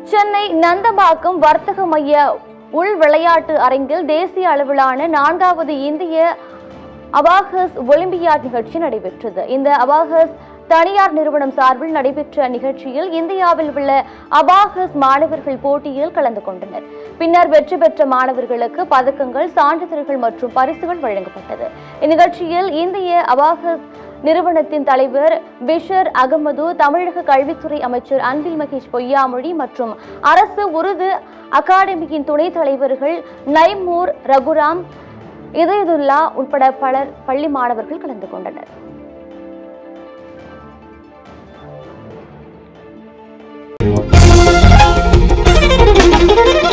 சென்னை நந்தம்பாக்கம் வர்த்தக மைய உள் விளையாட்டு அரங்கில் தேசிய அளவிலான நான்காவது இந்திய அபாகஸ் ஒலிம்பியாட் நிகழ்ச்சி நடைபெற்றது இந்த அபாகஸ் தனியார் நிறுவனம் சார்பில் நடைபெற்ற நிகழ்ச்சியில் இந்தியாவில் உள்ள அபாகஸ் மாணவர்கள் போட்டியில் கலந்து கொண்டனர் பின்னர் வெற்றி பெற்ற மாணவர்களுக்கு பதக்கங்கள் சான்றிதழ்கள் மற்றும் பரிசுகள் வழங்கப்பட்டது இந்நிகழ்ச்சியில் இந்திய அபாகஸ் நிறுவனத்தின் தலைவர் பிஷர் அகமது தமிழக கல்வித்துறை அமைச்சர் அன்பில் மகேஷ் பொய்யாமொழி மற்றும் அரசு உருது அகாடமியின் துணைத் தலைவர்கள் நைமூர் ரகுராம் இதயதுல்லா உட்பட பலர் பள்ளி மாணவர்கள் கலந்து கொண்டனர் Thank you.